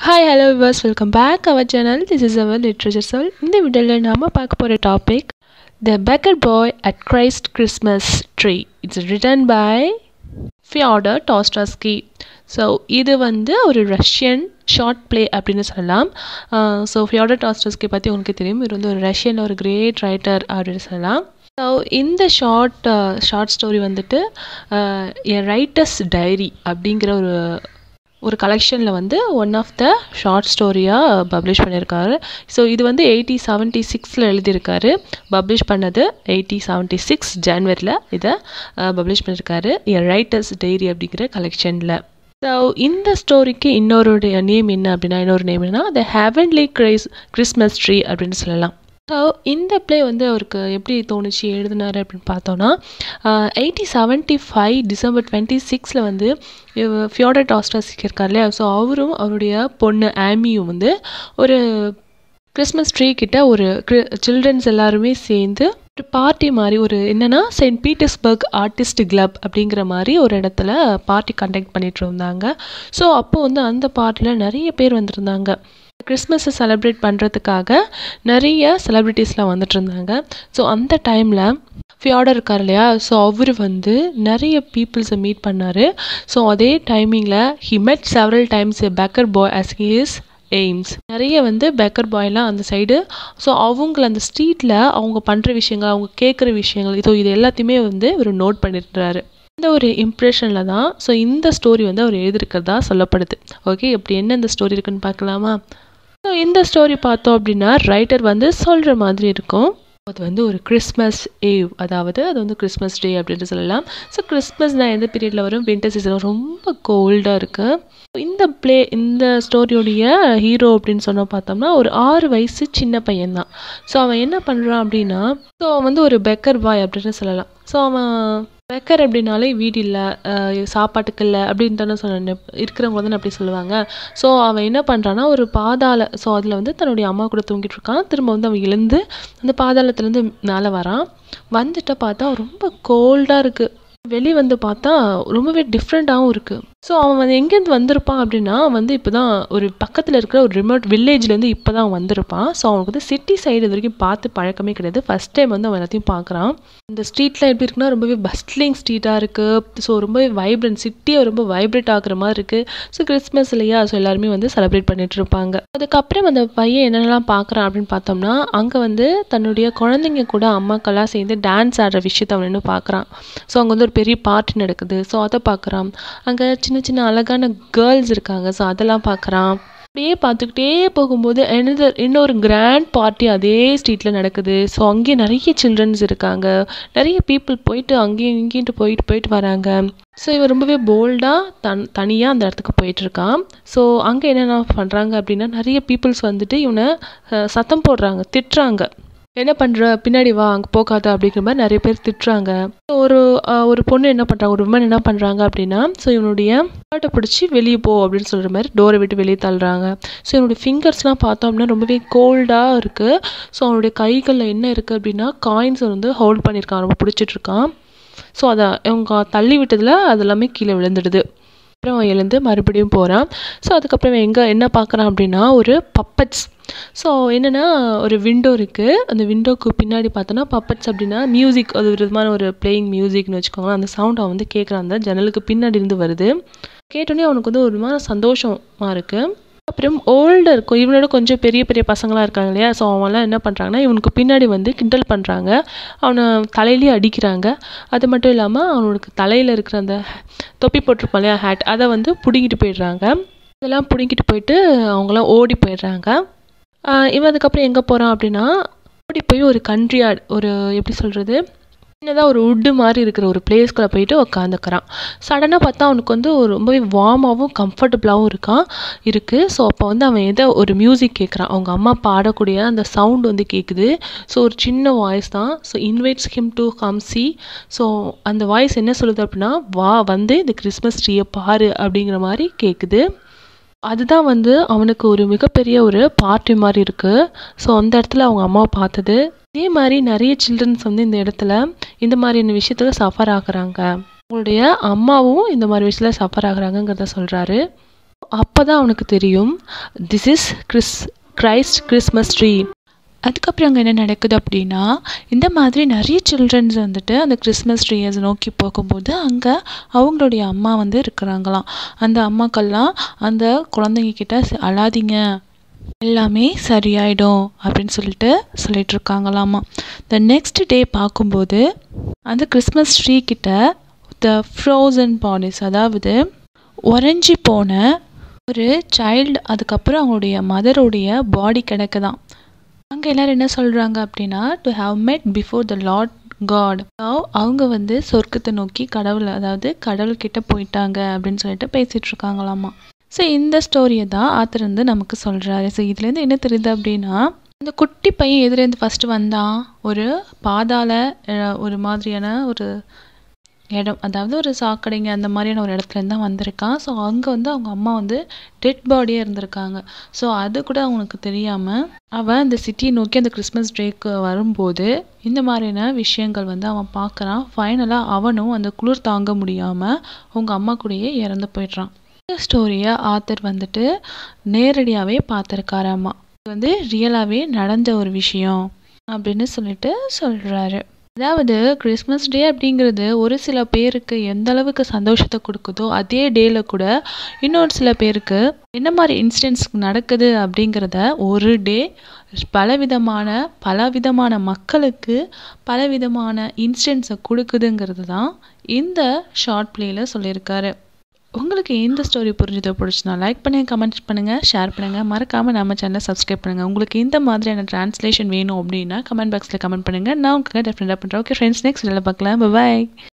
hi hello viewers welcome back our channel this is our literature சொல் இந்த வீடியோவில் நாம் பார்க்க போகிற topic the beggar boy at Christ Christmas tree it's written by Fyodor Dostoevsky so இது வந்து ஒரு ரஷ்யன் ஷார்ட் ப்ளே அப்படின்னு சொல்லலாம் ஸோ ஃபியாடர் டாஸ்டாஸ்கி பற்றி உங்களுக்கு தெரியும் இவர் வந்து ஒரு ரஷ்யன் ஒரு கிரேட் ரைட்டர் அப்படின்னு சொல்லலாம் ஸோ இந்த ஷார்ட் ஷார்ட் ஸ்டோரி வந்துட்டு எ ரைட்டர்ஸ் டைரி அப்படிங்கிற ஒரு ஒரு கலெக்ஷனில் வந்து ஒன் ஆஃப் த ஷார்ட் ஸ்டோரியாக பப்ளிஷ் பண்ணியிருக்காரு ஸோ இது வந்து எயிட்டி செவன்ட்டி சிக்ஸில் எழுதியிருக்காரு பப்ளிஷ் பண்ணது எயிட்டி செவன்ட்டி சிக்ஸ் ஜான்வரியில் இதை பப்ளிஷ் பண்ணியிருக்காரு எ ரைட்டர்ஸ் டைரி அப்படிங்கிற கலெக்ஷனில் ஸோ இந்த ஸ்டோரிக்கு இன்னொருடைய நேம் என்ன அப்படின்னா இன்னொரு நேம் என்னன்னா the heavenly Christ Christmas tree அப்படின்னு சொல்லலாம் ஸோ இந்த ப்ளே வந்து அவருக்கு எப்படி தோணுச்சு எழுதினார் அப்படின்னு பார்த்தோன்னா eighty seventy five December twenty சிக்ஸில் வந்து ஃபியோடர் டாஸ்டாஸ்க்கு இருக்கார் இல்லையா ஸோ அவரும் அவருடைய பொண்ணு ஆமியும் வந்து ஒரு கிறிஸ்மஸ் ட்ரீ கிட்ட ஒரு சில்ட்ரன்ஸ் எல்லாருமே சேர்ந்து ஒரு பார்ட்டி மாதிரி ஒரு என்னென்னா செயின்ட் பீட்டர்ஸ்பர்க் ஆர்டிஸ்ட் கிளப் அப்படிங்கிற மாதிரி ஒரு இடத்துல பார்ட்டி கண்டக்ட் பண்ணிட்டு இருந்தாங்க ஸோ அப்போ வந்து அந்த பார்ட்டியில் நிறைய பேர் வந்திருந்தாங்க கிறிஸ்மஸை செலிப்ரேட் பண்ணுறதுக்காக நிறைய செலிப்ரிட்டிஸ்லாம் வந்துட்டு இருந்தாங்க ஸோ அந்த டைமில் ஃபியாடர் இருக்கார் இல்லையா ஸோ அவர் வந்து நிறைய பீப்புள்ஸை மீட் பண்ணார் ஸோ அதே டைமிங்கில் he met several times a beggar boy as his aims நிறைய வந்து பேக்கர் பாய்லாம் அந்த சைடு ஸோ அவங்கள அந்த ஸ்ட்ரீட்டில் அவங்க பண்ணுற விஷயங்கள் அவங்க கேட்குற விஷயங்கள் இதோ இது எல்லாத்தையுமே வந்து இவர் நோட் பண்ணிட்டுறாரு இந்த ஒரு இம்ப்ரெஷனில் தான் ஸோ இந்த ஸ்டோரி வந்து அவர் எழுதியிருக்கிறதா சொல்லப்படுது ஓகே இப்படி என்ன இந்த ஸ்டோரி இருக்குன்னு பார்க்கலாமா ஸோ இந்த ஸ்டோரி பார்த்தோம் அப்படின்னா ரைட்டர் வந்து சொல்கிற மாதிரி இருக்கும் அது வந்து ஒரு கிறிஸ்மஸ் ஏவ் அதாவது அது வந்து கிறிஸ்மஸ் டே அப்படின்ட்டு சொல்லலாம் ஸோ கிறிஸ்மஸ் தான் எந்த பீரியடில் வரும் வின்டர் சீசன் ரொம்ப கோல்டாக இருக்குது இந்த ப்ளே இந்த ஸ்டோரியோடைய ஹீரோ அப்படின்னு சொன்ன பார்த்தோம்னா ஒரு ஆறு வயசு சின்ன பையன் தான் ஸோ அவன் என்ன பண்ணுறான் அப்படின்னா ஸோ அவன் வந்து ஒரு பெக்கர் பாய் அப்படின்னு சொல்லலாம் ஸோ அவன் பெக்கர் அப்படின்னாலே வீடு இல்லை சாப்பாட்டுக்கு இல்லை அப்படின்னு தானே சொன்ன இருக்கிறவங்க வந்து அப்படி சொல்லுவாங்க ஸோ அவன் என்ன பண்ணுறான்னா ஒரு பாதாள ஸோ அதில் வந்து தன்னுடைய அம்மா கூட தூங்கிட்டு இருக்கான் திரும்ப வந்து அவன் எழுந்து அந்த பாதாளத்துலேருந்து மேலே வரான் வந்துட்டு பார்த்தா ரொம்ப கோல்டாக இருக்குது வெளியே வந்து பார்த்தா ரொம்பவே டிஃப்ரெண்ட்டாகவும் இருக்குது ஸோ அவன் வந்து எங்கேருந்து வந்திருப்பான் அப்படின்னா வந்து இப்போ தான் ஒரு பக்கத்தில் இருக்கிற ஒரு ரிமோட் வில்லேஜ்லேருந்து இப்போ தான் வந்திருப்பான் ஸோ அவனுக்கு வந்து சிட்டி சைடு இது வரைக்கும் பார்த்து பழக்கமே கிடையாது ஃபஸ்ட் டைம் வந்து அவன் எல்லாத்தையும் பார்க்குறான் இந்த ஸ்ட்ரீட்டில் எப்படி இருக்குன்னா ரொம்பவே பஸ்ட்லிங் ஸ்ட்ரீட்டாக இருக்குது ஸோ ரொம்பவே வைப்ரண்ட் சிட்டியை ரொம்ப வைப்ரேட் ஆகுற மாதிரி இருக்குது ஸோ கிறிஸ்மஸ் இல்லையா ஸோ எல்லாருமே வந்து செலிப்ரேட் பண்ணிட்டு இருப்பாங்க அதுக்கப்புறம் அந்த பையன் என்னென்னலாம் பார்க்குறான் அப்படின்னு பார்த்தோம்னா அங்கே வந்து தன்னுடைய குழந்தைங்க கூட அம்மாக்கெல்லாம் சேர்ந்து டான்ஸ் ஆடுற விஷயத்த அவன் இன்னும் பார்க்குறான் ஸோ அங்கே வந்து ஒரு பெரிய பார்ட்டி நடக்குது ஸோ அதை பார்க்குறான் அங்கே சின்ன சின்ன அழகான கேர்ள்ஸ் இருக்காங்க ஸோ அதெல்லாம் பார்க்குறான் அப்படியே பார்த்துக்கிட்டே போகும்போது எனது இன்னொரு கிராண்ட் பார்ட்டி அதே ஸ்ட்ரீட்டில் நடக்குது ஸோ அங்கேயே நிறைய சில்ட்ரன்ஸ் இருக்காங்க நிறைய பீப்புள் போயிட்டு அங்கேயும் இங்கேயும் போயிட்டு போயிட்டு வராங்க ஸோ இவன் ரொம்பவே போல்டாக தன் தனியாக அந்த இடத்துக்கு போயிட்டுருக்கான் ஸோ அங்கே என்னென்ன பண்ணுறாங்க அப்படின்னா நிறைய பீப்புள்ஸ் வந்துட்டு இவனை சத்தம் போடுறாங்க திட்டுறாங்க என்ன பண்ணுற பின்னாடி வா அங்கே போகாத அப்படிங்கிற மாதிரி நிறைய பேர் திட்டுறாங்க ஒரு ஒரு பொண்ணு என்ன பண்ணுறாங்க ஒரு உமன் என்ன பண்ணுறாங்க அப்படின்னா ஸோ இவனுடைய ஷர்ட்டை பிடிச்சி வெளியே போ அப்படின்னு சொல்கிற மாதிரி டோரை விட்டு வெளியே தள்ளுறாங்க ஸோ இவனுடைய ஃபிங்கர்ஸ்லாம் பார்த்தோம் அப்படின்னா ரொம்பவே கோல்டாக இருக்குது ஸோ அவனுடைய கைகளில் என்ன இருக்குது அப்படின்னா காயின்ஸ் வந்து ஹோல்ட் பண்ணியிருக்கான் ரொம்ப பிடிச்சிட்ருக்கான் ஸோ அதை அவங்க தள்ளி விட்டதில் அது எல்லாமே கீழே விழுந்துடுது அப்புறம் அவன் எழுந்து மறுபடியும் போகிறான் ஸோ அதுக்கப்புறம் எங்கே என்ன பார்க்குறான் அப்படின்னா ஒரு பப்பட்ஸ் ஸோ என்னென்னா ஒரு விண்டோ இருக்குது அந்த விண்டோக்கு பின்னாடி பார்த்தோன்னா பப்பட்ஸ் அப்படின்னா மியூசிக் அது ஒரு விதமான ஒரு பிளேயிங் மியூசிக்னு வச்சுக்கோங்களேன் அந்த சவுண்ட் அவன் வந்து கேட்குறான் அந்த ஜன்னலுக்கு பின்னாடி இருந்து வருது கேட்டோன்னே அவனுக்கு வந்து ஒரு விதமான சந்தோஷமாக இருக்குது அப்புறம் ஓல்டு இருக்கும் இவனோட கொஞ்சம் பெரிய பெரிய பசங்களாம் இருக்காங்க இல்லையா ஸோ அவங்களாம் என்ன பண்ணுறாங்கன்னா இவனுக்கு பின்னாடி வந்து கிண்டல் பண்ணுறாங்க அவனை தலையிலேயே அடிக்கிறாங்க அது மட்டும் இல்லாமல் அவனுக்கு தலையில் இருக்கிற அந்த தொப்பி போட்டிருப்பான் இல்லையா ஹேட் அதை வந்து பிடுங்கிட்டு போயிடுறாங்க இதெல்லாம் பிடுங்கிட்டு போயிட்டு அவங்களாம் ஓடி போயிடுறாங்க இவன் அதுக்கப்புறம் எங்கே போகிறான் அப்படின்னா ஓடி போய் ஒரு கண்ட்ரியார்ட் ஒரு எப்படி சொல்கிறது சின்னதாக ஒரு உட்டு மாதிரி இருக்கிற ஒரு பிளேஸ்க்குள்ளே போயிட்டு உட்காந்துக்கிறான் சடனாக பார்த்தா அவனுக்கு வந்து ஒரு ரொம்பவே வார்மாகவும் கம்ஃபர்டபுளாகவும் இருக்கான் இருக்குது ஸோ அப்போ வந்து அவன் எதை ஒரு மியூசிக் கேட்குறான் அவங்க அம்மா பாடக்கூடிய அந்த சவுண்ட் வந்து கேட்குது ஸோ ஒரு சின்ன வாய்ஸ் தான் so invites him to come see so அந்த வாய்ஸ் என்ன சொல்லுது அப்படின்னா வா வந்து இந்த கிறிஸ்மஸ் ட்ரீயை பாரு அப்படிங்கிற மாதிரி கேட்குது அதுதான் வந்து அவனுக்கு ஒரு மிகப்பெரிய ஒரு பார்ட்டி மாதிரி இருக்குது ஸோ அந்த இடத்துல அவங்க அம்மாவை பார்த்தது இதே மாதிரி நிறைய சில்ட்ரன்ஸ் வந்து இந்த இடத்துல இந்த மாதிரியான விஷயத்தில் சஃபர் ஆகுறாங்க அவங்களுடைய அம்மாவும் இந்த மாதிரி விஷயத்தில் சஃபர் ஆகுறாங்கங்கிறத சொல்கிறாரு அப்போ தான் அவனுக்கு தெரியும் this is Chris Christ Christmas tree அதுக்கப்புறம் அங்கே என்ன நடக்குது அப்படின்னா இந்த மாதிரி நிறைய சில்ட்ரன்ஸ் வந்துட்டு அந்த கிறிஸ்மஸ் ட்ரீயை நோக்கி போகும்போது அங்கே அவங்களுடைய அம்மா வந்து இருக்கிறாங்களாம் அந்த அம்மாக்கள்லாம் அந்த குழந்தைங்க கிட்ட "ச- அழாதீங்க எல்லாமே சரியாயிடும் அப்படின்னு சொல்லிட்டு சொல்லிட்டு இருக்காங்களாமா த நெக்ஸ்ட் டே பார்க்கும்போது அந்த கிறிஸ்மஸ் ட்ரீ கிட்ட த ஃப்ரோசன் பாடிஸ் அதாவது உறைஞ்சி போன ஒரு சைல்டு அதுக்கப்புறம் அவங்களுடைய மதருடைய பாடி கிடக்குதான் அங்கே எல்லாரும் என்ன சொல்கிறாங்க அப்படின்னா to have met before the lord god அவங்க வந்து சொர்க்கத்தை நோக்கி கடவுள் அதாவது கடவுள்கிட்ட போயிட்டாங்க அப்படின்னு சொல்லிட்டு பேசிட்டு இருக்காங்களாமா ஸோ இந்த ஸ்டோரியை தான் ஆத்தர் வந்து நமக்கு சொல்கிறாரு ஸோ இதுலேருந்து என்ன தெரியுது அப்படின்னா இந்த குட்டி பையன் எதுலேருந்து ஃபஸ்ட்டு வந்தான் ஒரு பாதாள அஹ், ஒரு மாதிரியான ஒரு இடம் அதாவது ஒரு சாக்கடைங்க அந்த மாதிரியான ஒரு இடத்துலேருந்து தான் வந்திருக்கான் ஸோ அங்கே வந்து அவங்க அம்மா வந்து டெட் பாடியாக இருந்திருக்காங்க ஸோ அது கூட அவனுக்கு தெரியாமல் அவன் அந்த சிட்டியை நோக்கி அந்த கிறிஸ்மஸ் டேக்கு வரும்போது இந்த மாதிரியான விஷயங்கள் வந்து அவன் பார்க்குறான் ஃபைனலாக அவனும் அந்த குளிர் தாங்க முடியாமல் அவங்க அம்மா கூடயே இறந்து போயிடுறான் இந்த ஸ்டோரியை ஆத்தர் வந்துட்டு நேரடியாகவே பார்த்துருக்காராம்மா இது வந்து ரியலாகவே நடந்த ஒரு விஷயம் அப்படின்னு சொல்லிட்டு சொல்கிறாரு அதாவது கிறிஸ்மஸ் டே அப்படிங்கிறது ஒரு சில பேருக்கு எந்த அளவுக்கு சந்தோஷத்தை கொடுக்குதோ அதே டேல கூட இன்னொரு சில பேருக்கு என்ன மாதிரி இன்சிடென்ட்ஸ் நடக்குது அப்படிங்கிறத ஒரு டே பலவிதமான பலவிதமான மக்களுக்கு பலவிதமான இன்சிடென்ட்ஸை கொடுக்குதுங்கிறது தான் இந்த ஷார்ட் பிளேயில் சொல்லியிருக்காரு உங்களுக்கு எந்த ஸ்டோரி புரிஞ்சதோ பிடிச்சுனா லைக் பண்ணுங்கள் கமெண்ட் பண்ணுங்கள் ஷேர் பண்ணுங்கள் மறக்காமல் நம்ம சேனலை சப்ஸ்கிரைப் பண்ணுங்கள் உங்களுக்கு இந்த மாதிரியான ட்ரான்ஸ்லேஷன் வேணும் அப்படின்னா கமெண்ட் பாக்ஸில் கமெண்ட் பண்ணுங்கள் நான் உங்களுக்கு டெஃபினட்டாக பண்ணுறேன் ஓகே ஃப்ரெண்ட்ஸ் நெக்ஸ்ட் பார்க்கலாம் பாய்